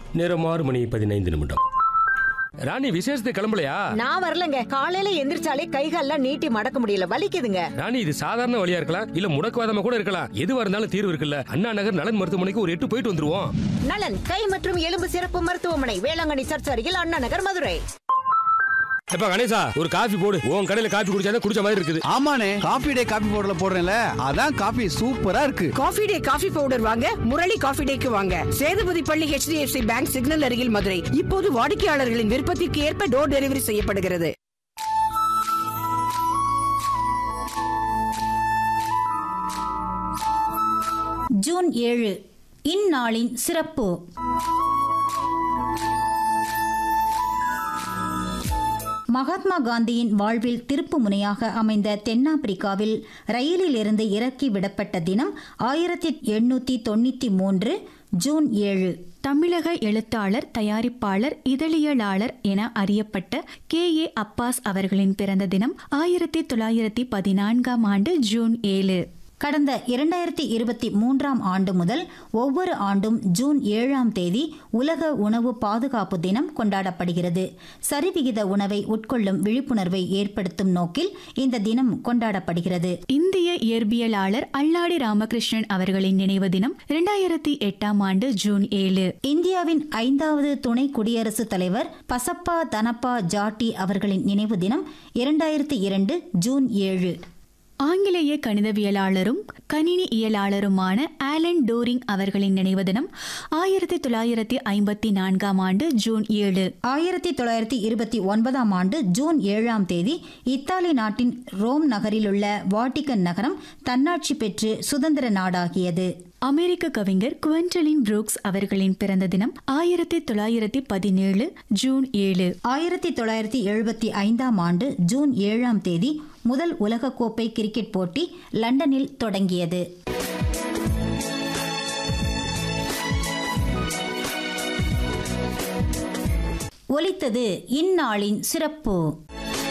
நேரம் ஆறு மணி பதினைந்து நிமிடம் ராணி விசேஷத்துக்கு கிளம்பலையா நான் வரலங்க காலையில எந்திரிச்சாலே கைகால்லாம் நீட்டி மடக்க முடியல வலிக்குதுங்க ராணி இது சாதாரண வழியா இருக்கலாம் இல்ல முடக்குவாதமா கூட இருக்கலாம் எதுவா இருந்தாலும் தீர்வு இருக்குல்ல அண்ணா நகர் நலன் மருத்துவமனைக்கு ஒரு எட்டு போயிட்டு வந்துருவோம் நலன் கை மற்றும் எலும்பு சிறப்பு மருத்துவமனை வேளாங்கண்ணி சர்ச் அருகில் அண்ணா நகர் மதுரை எப்ப கணேசா ஒரு காஃபி போடு உன் கடையில காஃபி குடிச்சாதான் குடிச்ச மாதிரி இருக்குது ஆமாண்ணே காபி டே காபி பவுடர்ல போடுறேன்ல அதான் காபி சூப்பரா இருக்கு காஃபி டே காஃபி பவுடர் வாங்க முரளி காஃபி டேக்கு வாங்க சேதுபதி பள்ளி HDFC பேங்க் சிக்னல் அருகில் மதுரை இப்போது வாடிக்கையாளர்களின் விருப்பத்திற்கு ஏற்ப டோர் டெலிவரி செய்யப்படுகிறது ஜூன் ஏழு இந்நாளின் சிறப்பு மகாத்மா காந்தியின் வாழ்வில் திருப்பு முனையாக அமைந்த தென்னாப்பிரிக்காவில் ரயிலிலிருந்து இறக்கி விடப்பட்ட தினம் ஆயிரத்தி எண்ணூற்றி தொண்ணூற்றி மூன்று ஜூன் ஏழு தமிழக எழுத்தாளர் தயாரிப்பாளர் இதழியலாளர் என அறியப்பட்ட கே ஏ அப்பாஸ் அவர்களின் பிறந்த தினம் ஆயிரத்தி தொள்ளாயிரத்தி பதினான்காம் ஆண்டு ஜூன் ஏழு கடந்த இரண்டாயிரத்தி இருபத்தி மூன்றாம் ஆண்டு முதல் ஒவ்வொரு ஆண்டும் ஜூன் ஏழாம் தேதி உலக உணவு பாதுகாப்பு தினம் கொண்டாடப்படுகிறது சரிவிகித உணவை உட்கொள்ளும் விழிப்புணர்வை ஏற்படுத்தும் நோக்கில் இந்த தினம் கொண்டாடப்படுகிறது இந்திய இயற்பியலாளர் அல்லாடி ராமகிருஷ்ணன் அவர்களின் நினைவு தினம் இரண்டாயிரத்தி எட்டாம் ஆண்டு ஜூன் ஏழு இந்தியாவின் ஐந்தாவது துணை குடியரசுத் தலைவர் பசப்பா தனப்பா ஜாட்டி அவர்களின் நினைவு தினம் இரண்டாயிரத்தி இரண்டு ஜூன் ஏழு ஆங்கிலேய கணிதவியலாளரும் கணினி இயலாளருமான ஆலன் டோரிங் அவர்களின் நினைவு தினம் ஆயிரத்தி தொள்ளாயிரத்தி ஐம்பத்தி நான்காம் ஆண்டு ஜூன் ஏழு ஆயிரத்தி தொள்ளாயிரத்தி இருபத்தி ஒன்பதாம் ஆண்டு ஜூன் ஏழாம் தேதி இத்தாலி நாட்டின் ரோம் நகரிலுள்ள வாட்டிகன் நகரம் தன்னாட்சி பெற்று சுதந்திர நாடாகியது அமெரிக்க கவிஞர் குவென்டலின் புரூக்ஸ் அவர்களின் பிறந்த தினம் ஆயிரத்தி தொள்ளாயிரத்தி பதினேழு ஜூன் ஏழு ஆயிரத்தி தொள்ளாயிரத்தி எழுபத்தி ஐந்தாம் ஆண்டு ஜூன் ஏழாம் தேதி முதல் உலகக்கோப்பை கிரிக்கெட் போட்டி லண்டனில் தொடங்கியது ஒலித்தது இந்நாளின் சிறப்பு